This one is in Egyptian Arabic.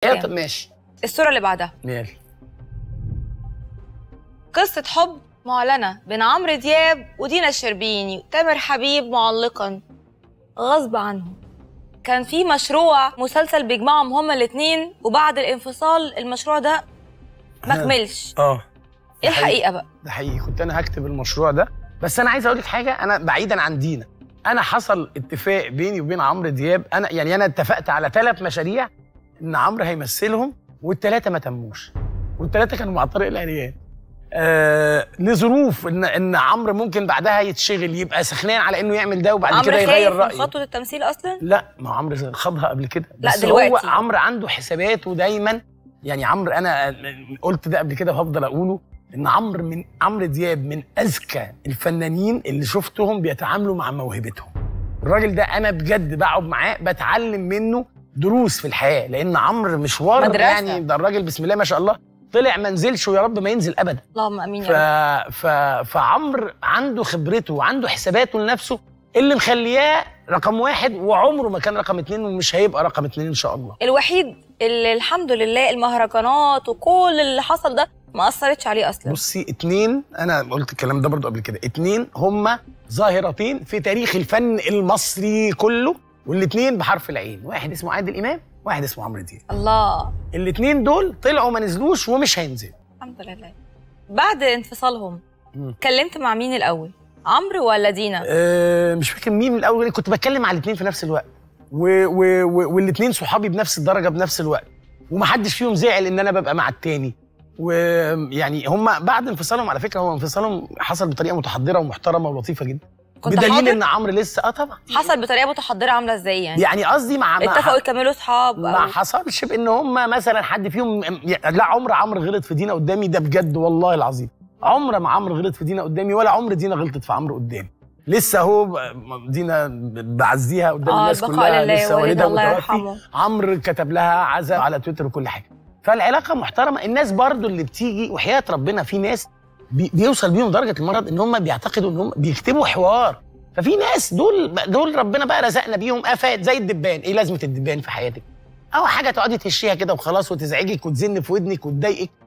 الكلام طب ماشي الصوره اللي بعدها ماشي قصه حب معلنه بين عمرو دياب ودينا الشربيني وتامر حبيب معلقا غصب عنهم كان في مشروع مسلسل بيجمعهم هما الاثنين وبعد الانفصال المشروع ده ما كملش اه ايه الحقيقه بقى ده حقيقي كنت انا هكتب المشروع ده بس انا عايز اقول لك حاجه انا بعيدا عن دينا انا حصل اتفاق بيني وبين عمرو دياب انا يعني انا اتفقت على ثلاث مشاريع ان عمرو هيمثلهم والثلاثه ما تموش والثلاثه كانوا مع طارق العريان آه لظروف ان ان عمرو ممكن بعدها يتشغل يبقى سخنان على انه يعمل ده وبعد عمرو كده خايف يغير من رايه خطوه التمثيل اصلا لا ما عمرو خاضها قبل كده لا، بس دلوقتي. هو عمرو عنده حساباته دايما يعني عمرو انا قلت ده قبل كده وهفضل اقوله ان عمرو من عمرو دياب من اذكى الفنانين اللي شفتهم بيتعاملوا مع موهبتهم الراجل ده انا بجد بقعد معاه بتعلم منه دروس في الحياه لان عمرو مشوار مدرسة. يعني ده الراجل بسم الله ما شاء الله طلع ما نزلش ويا رب ما ينزل ابدا اللهم امين ف... يا رب ف... فعمرو عنده خبرته وعنده حساباته لنفسه اللي مخلياه رقم واحد وعمره ما كان رقم اتنين ومش هيبقى رقم اتنين ان شاء الله الوحيد اللي الحمد لله المهرجانات وكل اللي حصل ده ما اثرتش عليه اصلا بصي اتنين انا قلت الكلام ده برضو قبل كده اتنين هما ظاهرتين في تاريخ الفن المصري كله والاتنين بحرف العين واحد اسمه عادل امام واحد اسمه عمرو دياب الله الاتنين دول طلعوا ما نزلوش ومش هينزلوا الحمد لله بعد انفصالهم مم. كلمت مع مين الاول عمرو ولا دينا أه مش فاكر مين من الاول كنت بتكلم على الاثنين في نفس الوقت و و و والاثنين صحابي بنفس الدرجه بنفس الوقت ومحدش فيهم زعل ان انا ببقى مع التاني ويعني هم بعد انفصالهم على فكره هو انفصالهم حصل بطريقه متحضره ومحترمه ولطيفه جدا كنت بدليل حاضر؟ ان عمرو لسه اه طبعا حصل بطريقه متحضره عامله ازاي يعني يعني قصدي مع مع- اتفقوا يكملوا صحاب ما أو- حصلش بان هم مثلا حد فيهم لا عمر عمرو غلط في دينا قدامي ده بجد والله العظيم عمر ما عمرو غلط في دينا قدامي ولا عمر دينا غلطت في عمرو قدامي لسه هو دينا بعزيها قدام اه الناس البقاء كلها لله لسه والدها والدها الله متوفي يرحمه عمرو كتب لها عزاء على تويتر وكل حاجه فالعلاقه محترمه الناس برضو اللي بتيجي وحياه ربنا في ناس بي بيوصل بيهم درجه المرض ان هم بيعتقدوا ان هم بيكتبوا حوار ففي ناس دول دول ربنا بقى رزقنا بيهم افات زي الدبان ايه لازمه الدبان في حياتك او حاجه تقعدي تهشيها كده وخلاص وتزعجك وتزن في ودنك وتضايقك